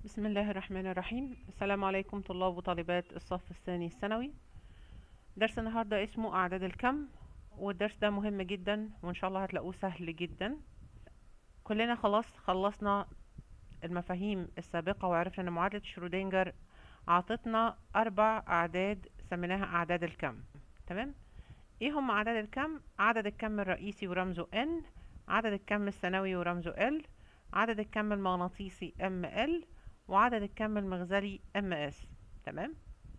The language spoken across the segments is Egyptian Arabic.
بسم الله الرحمن الرحيم السلام عليكم طلاب وطالبات الصف الثاني الثانوي درس النهارده اسمه أعداد الكم والدرس ده مهم جدا وإن شاء الله هتلاقوه سهل جدا كلنا خلاص خلصنا المفاهيم السابقة وعرفنا إن معادلة شرودنجر عطتنا أربع أعداد سميناها أعداد الكم تمام إيه هم أعداد الكم؟ عدد الكم الرئيسي ورمزه n عدد الكم الثانوي ورمزه l عدد الكم المغناطيسي ml وعدد الكم المغزلي ms تمام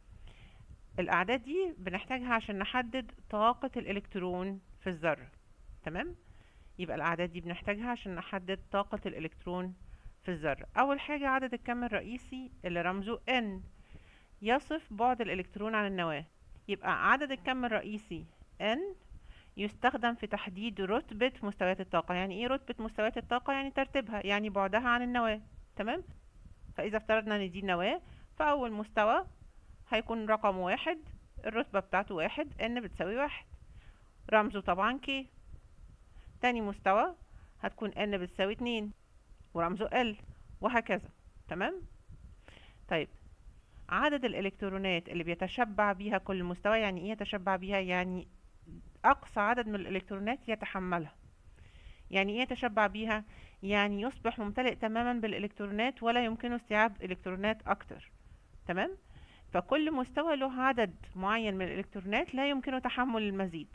الأعداد دي بنحتاجها عشان نحدد طاقة الإلكترون في الذرة تمام يبقى الأعداد دي بنحتاجها عشان نحدد طاقة الإلكترون في الذرة أول حاجة عدد الكم الرئيسي اللي رمزه n يصف بعد الإلكترون عن النواة يبقى عدد الكم الرئيسي n يستخدم في تحديد رتبة مستويات الطاقة يعني ايه رتبة مستويات الطاقة يعني ترتيبها يعني بعدها عن النواة تمام فإذا افترضنا ان دي النواة فأول مستوى هيكون رقم واحد الرتبة بتاعته واحد n بتساوي واحد رمزه طبعا k تاني مستوى هتكون n بتساوي اتنين ورمزه l وهكذا تمام طيب عدد الإلكترونات اللي بيتشبع بيها كل مستوى يعني ايه يتشبع بيها يعني أقصى عدد من الإلكترونات يتحملها يعني ايه يتشبع بيها يعني يصبح ممتلئ تماما بالإلكترونات ولا يمكنه استيعاب إلكترونات أكتر تمام فكل مستوى له عدد معين من الإلكترونات لا يمكنه تحمل المزيد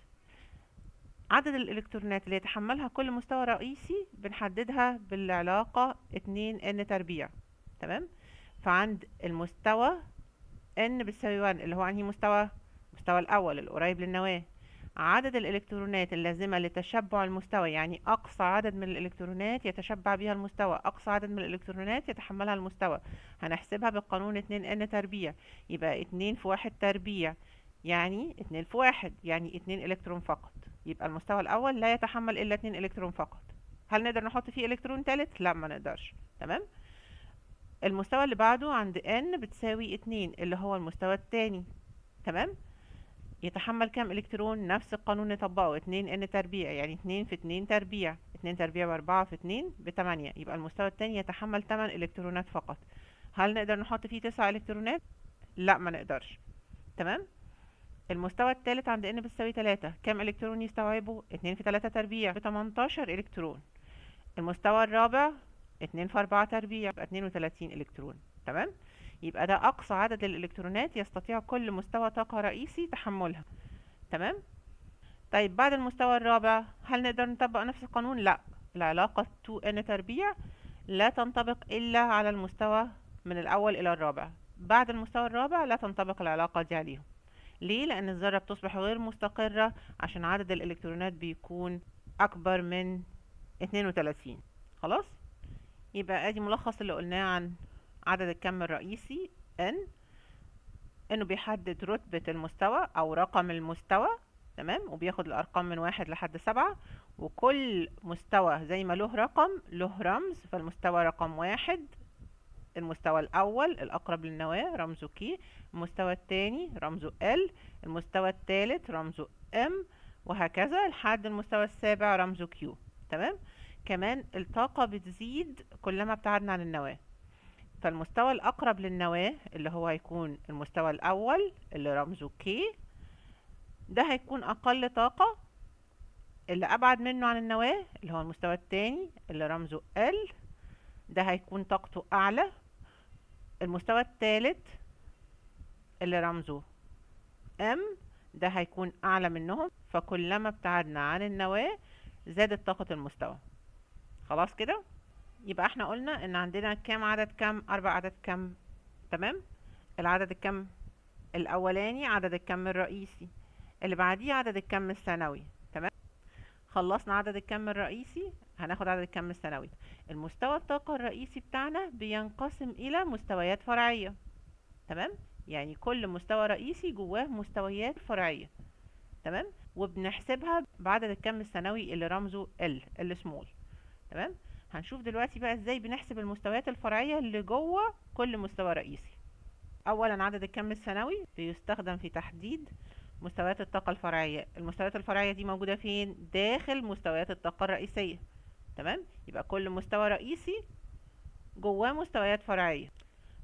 عدد الإلكترونات اللي يتحملها كل مستوى رئيسي بنحددها بالعلاقة اتنين n تربيع تمام فعند المستوى n بتساوي 1 اللي هو انهي مستوى المستوى الأول القريب للنواة عدد الإلكترونات اللازمة لتشبع المستوى يعني أقصى عدد من الإلكترونات يتشبع بها المستوى أقصى عدد من الإلكترونات يتحملها المستوى هنحسبها بالقانون اتنين n تربيع يبقى اتنين في واحد تربيع يعني اتنين في واحد يعني اتنين إلكترون فقط يبقى المستوى الأول لا يتحمل إلا اتنين إلكترون فقط هل نقدر نحط فيه إلكترون تالت؟ لا ما نقدرش تمام المستوى اللي بعده عند n بتساوي اتنين اللي هو المستوى التاني تمام يتحمل كام الكترون نفس القانون نطبقه اتنين n تربيع يعني اتنين في اتنين تربيع اتنين تربيع باربعة في اتنين بتمانية يبقى المستوى التاني يتحمل تمن الكترونات فقط هل نقدر نحط فيه تسع الكترونات لا ما نقدرش تمام المستوى التالت عند n بتساوي تلاتة كام الكترون يستوعبه اتنين في تلاتة تربيع بتمنتاشر الكترون المستوى الرابع اتنين في أربعة تربيع يبقى اتنين وتلاتين الكترون تمام يبقى ده أقصى عدد الإلكترونات يستطيع كل مستوى طاقة رئيسي تحملها تمام طيب بعد المستوى الرابع هل نقدر نطبق نفس القانون لا العلاقة 2n تربيع لا تنطبق إلا على المستوى من الأول إلى الرابع بعد المستوى الرابع لا تنطبق العلاقة دي عليهم ليه لأن الذرة بتصبح غير مستقرة عشان عدد الإلكترونات بيكون أكبر من 32 خلاص يبقى ادي ملخص اللي قلناه عن عدد الكم الرئيسي n انه بيحدد رتبة المستوى او رقم المستوى تمام وبياخد الارقام من واحد لحد سبعة وكل مستوى زي ما له رقم له رمز فالمستوى رقم واحد المستوى الاول الاقرب للنواة رمزه ك المستوى الثاني رمزه ال المستوى الثالث رمزه m وهكذا لحد المستوى السابع رمزه q تمام كمان الطاقة بتزيد كلما ابتعدنا عن النواة فالمستوى الأقرب للنواة اللي هو هيكون المستوى الأول اللي رمزه K ده هيكون أقل طاقة اللي أبعد منه عن النواة اللي هو المستوى التاني اللي رمزه L ده هيكون طاقته أعلى المستوى التالت اللي رمزه M ده هيكون أعلى منهم فكلما ابتعدنا عن النواة زادت طاقة المستوى خلاص كده يبقى احنا قلنا ان عندنا كام عدد كم اربع عدد كم تمام العدد الكم الاولاني عدد الكم الرئيسي اللي بعديه عدد الكم الثانوي تمام خلصنا عدد الكم الرئيسي هناخد عدد الكم الثانوي المستوى الطاقة الرئيسي بتاعنا بينقسم الى مستويات فرعية تمام يعني كل مستوى رئيسي جواه مستويات فرعية تمام وبنحسبها بعدد الكم الثانوي اللي رمزه ال السمول تمام هنشوف دلوقتي بقى ازاي بنحسب المستويات الفرعية اللي جوه كل مستوى رئيسي اولا عدد الكم الثانوي بيستخدم في تحديد مستويات الطاقة الفرعية المستويات الفرعية دي موجودة فين داخل مستويات الطاقة الرئيسية تمام يبقى كل مستوى رئيسي جواه مستويات فرعية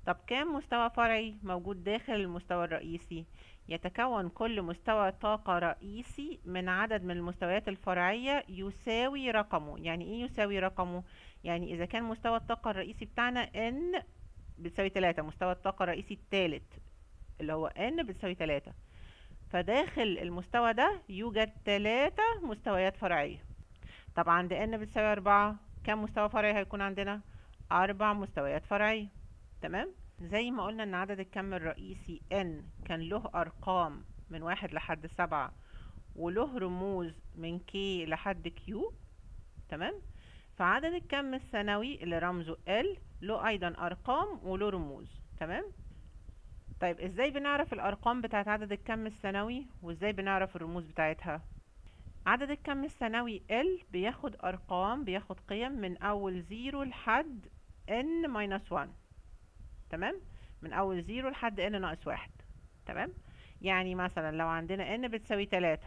طب كام مستوى فرعي موجود داخل المستوى الرئيسي يتكون كل مستوى طاقة رئيسي من عدد من المستويات الفرعية يساوي رقمه يعني ايه يساوي رقمه يعني اذا كان مستوى الطاقة الرئيسي بتاعنا n بتساوي 3 مستوى الطاقة الرئيسي الثالث اللي هو n بتساوي 3 فداخل المستوى ده يوجد 3 مستويات فرعية طب عند n بتساوي 4 كم مستوى فرعي هيكون عندنا أربع مستويات فرعية تمام زي ما قلنا ان عدد الكم الرئيسي n كان له ارقام من واحد لحد سبعة وله رموز من k لحد q تمام فعدد الكم الثانوي اللي رمزه L له ايضا ارقام وله رموز تمام طيب ازاي بنعرف الارقام بتاعت عدد الكم الثانوي وازاي بنعرف الرموز بتاعتها عدد الكم الثانوي L بياخد ارقام بياخد قيم من اول زيرو لحد n minus 1 تمام من اول زيرو لحد n ناقص واحد تمام يعني مثلا لو عندنا n بتساوي تلاتة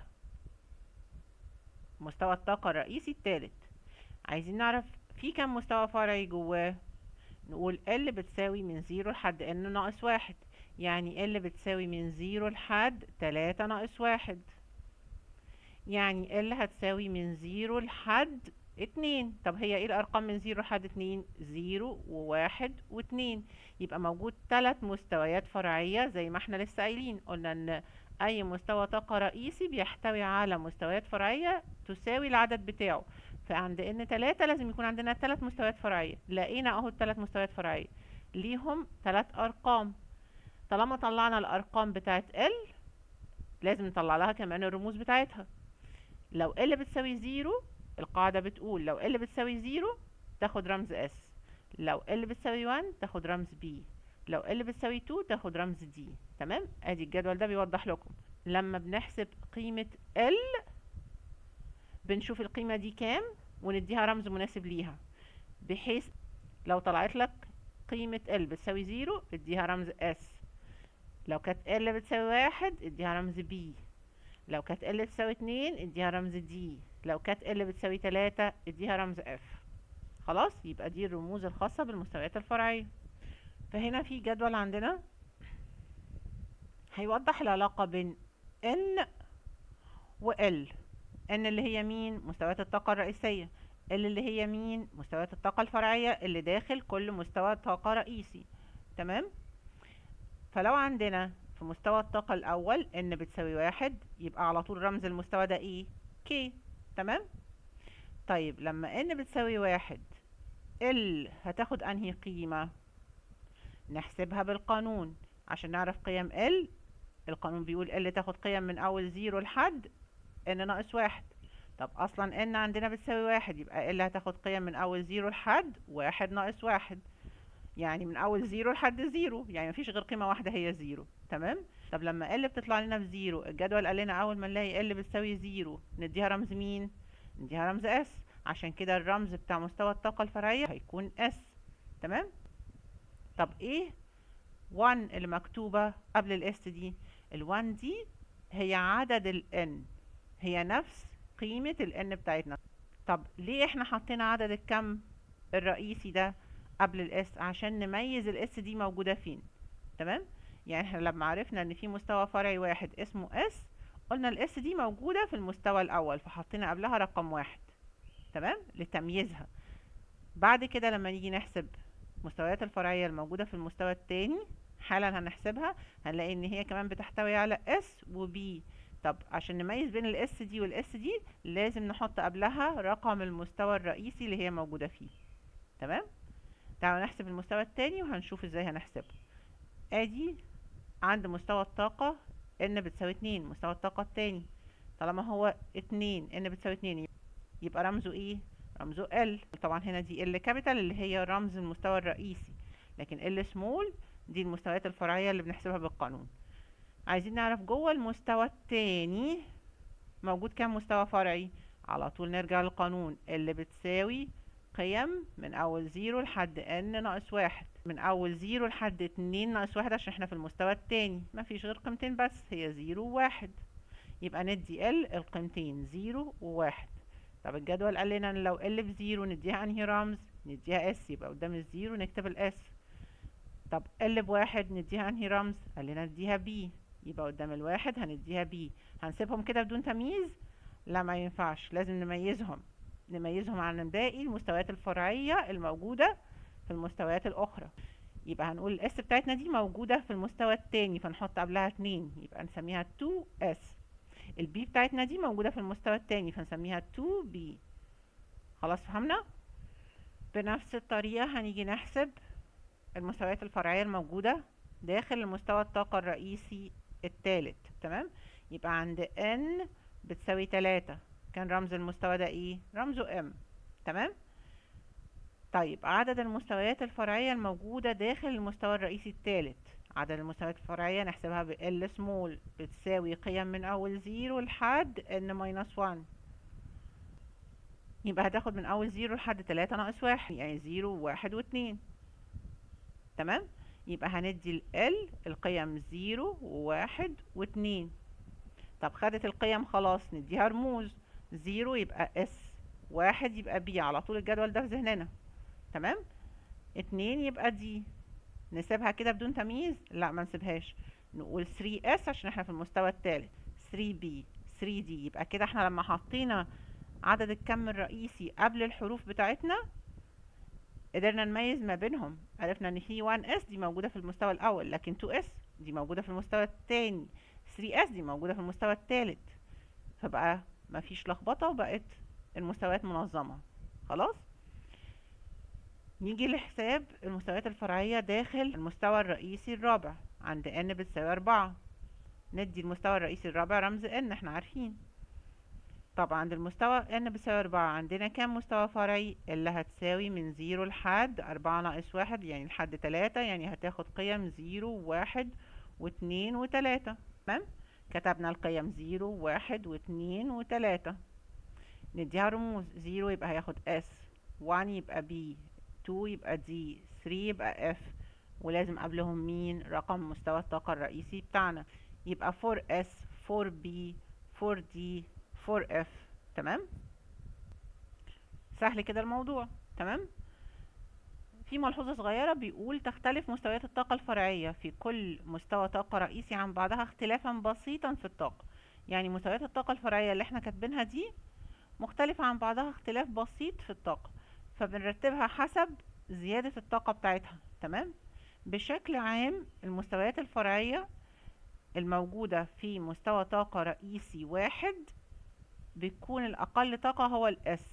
مستوى الطاقة الرئيسي التالت عايزين نعرف في كم مستوى فرعي جواه نقول L بتساوي من زيرو لحد n ناقص واحد يعني L بتساوي من زيرو لحد تلاتة ناقص واحد يعني L هتساوي من زيرو لحد اتنين طب هي ايه الارقام من زيرو لحد اتنين زيرو وواحد واتنين يبقى موجود تلات مستويات فرعية زي ما احنا لسه قايلين قلنا ان اي مستوى طاقة رئيسي بيحتوي على مستويات فرعية تساوي العدد بتاعه فعند ان تلاتة لازم يكون عندنا تلات مستويات فرعية لقينا اهو التلات مستويات فرعية ليهم تلات ارقام طالما طلعنا الارقام بتاعت ال لازم نطلع لها كمان الرموز بتاعتها لو ال بتساوي زيرو القاعدة بتقول لو ال بتساوي زيرو تاخد رمز s لو ال بتساوي 1 تاخد رمز b لو ال بتساوي 2 تاخد رمز d تمام ادي الجدول ده بيوضح لكم لما بنحسب قيمة ال بنشوف القيمة دي كام ونديها رمز مناسب ليها بحيث لو طلعت لك قيمة ال بتساوي زيرو اديها رمز s لو كانت ال بتساوي واحد اديها رمز b لو كانت ال بتساوي اتنين اديها رمز d لو كانت ال بتساوي تلاتة اديها رمز f خلاص يبقى دي الرموز الخاصة بالمستويات الفرعية فهنا في جدول عندنا هيوضح العلاقة بين n و l n اللي هي مين مستويات الطاقة الرئيسية l اللي هي مين مستويات الطاقة الفرعية اللي داخل كل مستوى طاقة رئيسي تمام فلو عندنا في مستوى الطاقة الأول n بتساوي واحد يبقى على طول رمز المستوى ده ايه k تمام طيب لما n بتساوي واحد ال هتاخد انهي قيمة نحسبها بالقانون عشان نعرف قيم ال القانون بيقول ال تاخد قيم من اول زيرو لحد n ناقص واحد طب اصلا n عندنا بتساوي واحد يبقى ال هتاخد قيم من اول زيرو لحد واحد ناقص واحد يعني من اول زيرو لحد زيرو يعني مفيش غير قيمة واحدة هي زيرو تمام طب لما ال بتطلع لنا بزيرو الجدول قال لنا اول ما نلاقي ال بتساوي زيرو نديها رمز مين نديها رمز اس عشان كده الرمز بتاع مستوى الطاقة الفرعية هيكون اس تمام طب ايه 1 اللي مكتوبة قبل الاس دي ال1 دي هي عدد ال n هي نفس قيمة ال n بتاعتنا طب ليه احنا حطينا عدد الكم الرئيسي ده قبل الاس عشان نميز الاس دي موجودة فين تمام يعني احنا لما عرفنا ان في مستوى فرعي واحد اسمه اس قلنا الاس دي موجودة في المستوى الاول فحطينا قبلها رقم واحد تمام لتمييزها بعد كده لما نيجي نحسب المستويات الفرعية الموجودة في المستوى التاني حالا هنحسبها هنلاقي ان هي كمان بتحتوي على اس و b طب عشان نميز بين الاس دي والاس دي لازم نحط قبلها رقم المستوى الرئيسي اللي هي موجودة فيه تمام تعالوا نحسب المستوى التاني وهنشوف ازاي هنحسبه ادي عند مستوى الطاقة ان بتساوي اتنين مستوى الطاقة التاني طالما هو اتنين ان بتساوي اتنين يبقى رمزه ايه رمزه ال طبعا هنا دي ال كابيتال اللي هي رمز المستوى الرئيسي لكن ال سمول دي المستويات الفرعية اللي بنحسبها بالقانون عايزين نعرف جوه المستوى التاني موجود كام مستوى فرعي على طول نرجع للقانون اللي بتساوي قيم من اول زيرو لحد n ناقص واحد من اول زيرو لحد اتنين ناقص واحد عشان احنا في المستوى التاني مفيش غير قيمتين بس هي زيرو وواحد يبقى ندي ال القيمتين زيرو وواحد طب الجدول قال لنا ان لو ال بزيرو نديها انهي رمز نديها اس يبقى قدام الزيرو نكتب الاس طب ال بواحد نديها انهي رمز قال لنا نديها بي يبقى قدام الواحد هنديها بي هنسيبهم كده بدون تمييز لا ما ينفعش لازم نميزهم نميزهم عن باقي المستويات الفرعية الموجودة في المستويات الأخرى يبقى هنقول الاس بتاعتنا دي موجودة في المستوى التاني فنحط قبلها اتنين يبقى نسميها 2s البي بتاعتنا دي موجودة في المستوى التاني فنسميها 2b خلاص فهمنا بنفس الطريقة هنيجي نحسب المستويات الفرعية الموجودة داخل المستوى الطاقة الرئيسي التالت تمام يبقى عند n بتساوي تلاتة كان رمز المستوى ده ايه رمزه m تمام طيب عدد المستويات الفرعية الموجودة داخل المستوى الرئيسي الثالث عدد المستويات الفرعية نحسبها ب L small بتساوي قيم من أول زيرو لحد N minus 1 يبقى هتاخد من أول زيرو لحد تلاتة ناقص واحد يعني زيرو وواحد واتنين تمام يبقى هندي ال L القيم زيرو وواحد واتنين طب خدت القيم خلاص نديها رموز زيرو يبقى S واحد يبقى B على طول الجدول ده في ذهننا تمام اتنين يبقى دي نسيبها كده بدون تمييز لا ما نسيبهاش نقول 3s عشان احنا في المستوى الثالث 3b 3d يبقى كده احنا لما حطينا عدد الكم الرئيسي قبل الحروف بتاعتنا قدرنا نميز ما بينهم عرفنا ان في 1s دي موجودة في المستوى الاول لكن 2s دي موجودة في المستوى الثاني 3s دي موجودة في المستوى الثالث فبقى مفيش لخبطة وبقت المستويات منظمة خلاص نيجي لحساب المستويات الفرعية داخل المستوى الرئيسي الرابع عند n بتساوي أربعة ندي المستوى الرئيسي الرابع رمز n احنا عارفين طبعا عند المستوى n بتساوي أربعة عندنا كام مستوى فرعي اللي هتساوي من زيرو لحد أربعة ناقص واحد يعني لحد تلاتة يعني هتاخد قيم زيرو وواحد واتنين وتلاتة تمام كتبنا القيم زيرو وواحد واتنين وتلاتة نديها رموز زيرو يبقى هياخد s 1 يبقى b 2 يبقى دي 3 يبقى F ولازم قبلهم مين رقم مستوى الطاقة الرئيسي بتاعنا يبقى 4S 4B 4D 4F تمام سهل كده الموضوع تمام في ملحوظة صغيرة بيقول تختلف مستويات الطاقة الفرعية في كل مستوى طاقة رئيسي عن بعضها اختلافا بسيطا في الطاقة يعني مستويات الطاقة الفرعية اللي احنا كاتبينها دي مختلفة عن بعضها اختلاف بسيط في الطاقة فبنرتبها حسب زيادة الطاقة بتاعتها تمام بشكل عام المستويات الفرعية الموجودة في مستوى طاقة رئيسي واحد بيكون الأقل طاقة هو الأس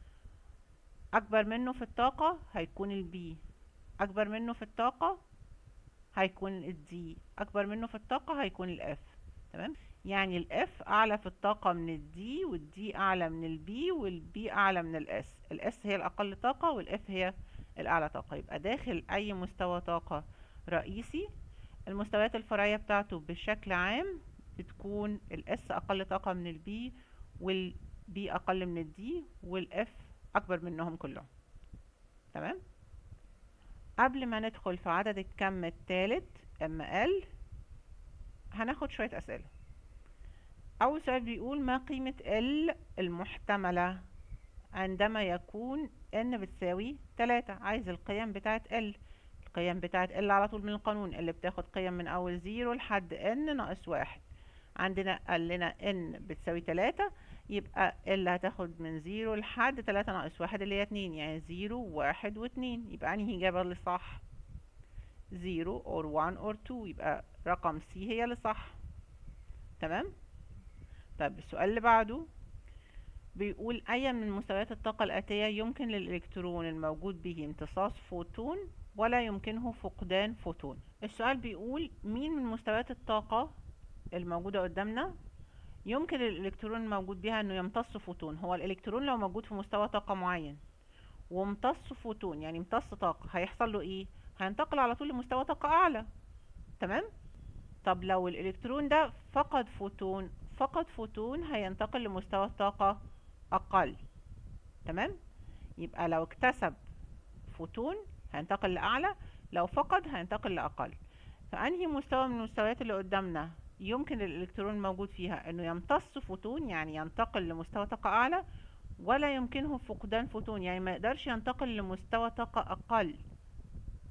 أكبر منه في الطاقة هيكون البي أكبر منه في الطاقة هيكون الدي أكبر منه في الطاقة هيكون الأف تمام يعني الاف اعلى في الطاقة من الدي والدي اعلى من البي والبي اعلى من الاس الاس هي الاقل طاقة والاف هي الاعلى طاقة يبقى داخل اي مستوى طاقة رئيسي المستويات الفرعية بتاعته بشكل عام بتكون الاس اقل طاقة من البي والبي اقل من الدي والاف اكبر منهم كلهم تمام قبل ما ندخل في عدد الكم الثالث ال هناخد شوية اسئلة أول سؤال بيقول ما قيمة ال المحتملة عندما يكون n بتساوي تلاتة عايز القيم بتاعة ال القيم بتاعة ال على طول من القانون اللي بتاخد قيم من أول زيرو لحد n ناقص واحد عندنا قال لنا n بتساوي تلاتة يبقى ال هتاخد من زيرو لحد تلاتة ناقص واحد اللي هي اتنين يعني زيرو واحد واتنين يبقى أنهي إجابة اللي صح زيرو or one or two يبقى رقم C هي اللي صح تمام طيب السؤال اللي بعده بيقول أي من مستويات الطاقة الآتية يمكن للإلكترون الموجود به امتصاص فوتون ولا يمكنه فقدان فوتون السؤال بيقول مين من مستويات الطاقة الموجودة قدامنا يمكن للإلكترون الموجود بها أنه يمتص فوتون هو الإلكترون لو موجود في مستوى طاقة معين وامتص فوتون يعني امتص طاقة هيحصل له إيه؟ هينتقل على طول لمستوى طاقة أعلى تمام؟ طب لو الإلكترون ده فقد فوتون فقد فوتون هينتقل لمستوى طاقة أقل تمام يبقى لو اكتسب فوتون هينتقل لأعلى لو فقد هينتقل لأقل فأنهي مستوى من المستويات اللي قدامنا يمكن الإلكترون الموجود فيها أنه يمتص فوتون يعني ينتقل لمستوى طاقة أعلى ولا يمكنه فقدان فوتون يعني ما يقدرش ينتقل لمستوى طاقة أقل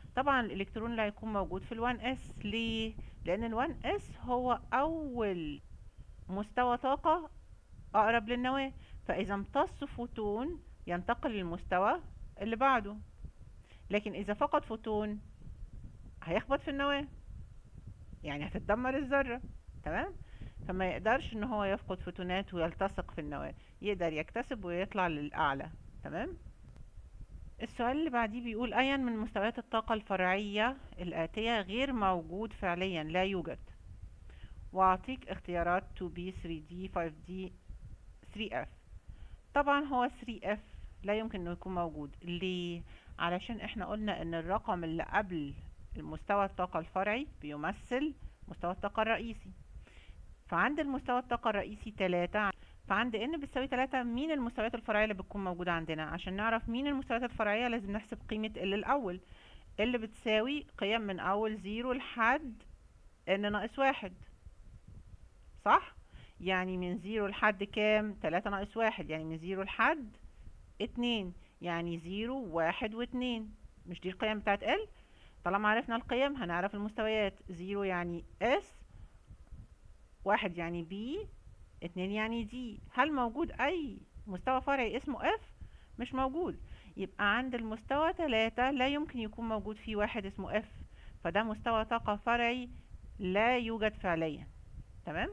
طبعا الالكترون اللي هيكون موجود في ال 1s ليه لان ال 1s هو اول مستوى طاقة اقرب للنواة فاذا امتص فوتون ينتقل للمستوى اللي بعده لكن اذا فقد فوتون هيخبط في النواة يعني هتتدمر الذرة تمام فما يقدرش ان هو يفقد فوتونات ويلتصق في النواة يقدر يكتسب ويطلع للأعلى تمام السؤال اللي بعديه بيقول أيا من مستويات الطاقة الفرعية الآتية غير موجود فعليا لا يوجد وأعطيك اختيارات 2B 3D 5D 3F طبعا هو 3F لا يمكن انه يكون موجود ليه علشان احنا قلنا ان الرقم اللي قبل المستوى الطاقة الفرعي بيمثل مستوى الطاقة الرئيسي فعند المستوى الطاقة الرئيسي تلاتة فعند ان بتساوي تلاتة مين المستويات الفرعية اللي بتكون موجودة عندنا عشان نعرف مين المستويات الفرعية لازم نحسب قيمة ال الأول اللي بتساوي قيم من أول زيرو لحد ان ناقص واحد صح؟ يعني من زيرو لحد كام؟ تلاتة ناقص واحد يعني من زيرو لحد اتنين يعني زيرو واحد واتنين مش دي القيم بتاعت ال؟ طالما عرفنا القيم هنعرف المستويات زيرو يعني اس واحد يعني بي اتنين يعني دي هل موجود اي مستوى فرعي اسمه اف مش موجود يبقى عند المستوى تلاتة لا يمكن يكون موجود فيه واحد اسمه اف فده مستوى طاقة فرعي لا يوجد فعليا تمام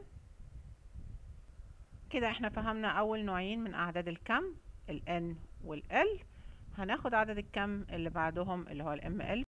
كده احنا فهمنا اول نوعين من اعداد الكم ال n وال l هناخد عدد الكم اللي بعدهم اللي هو ال ml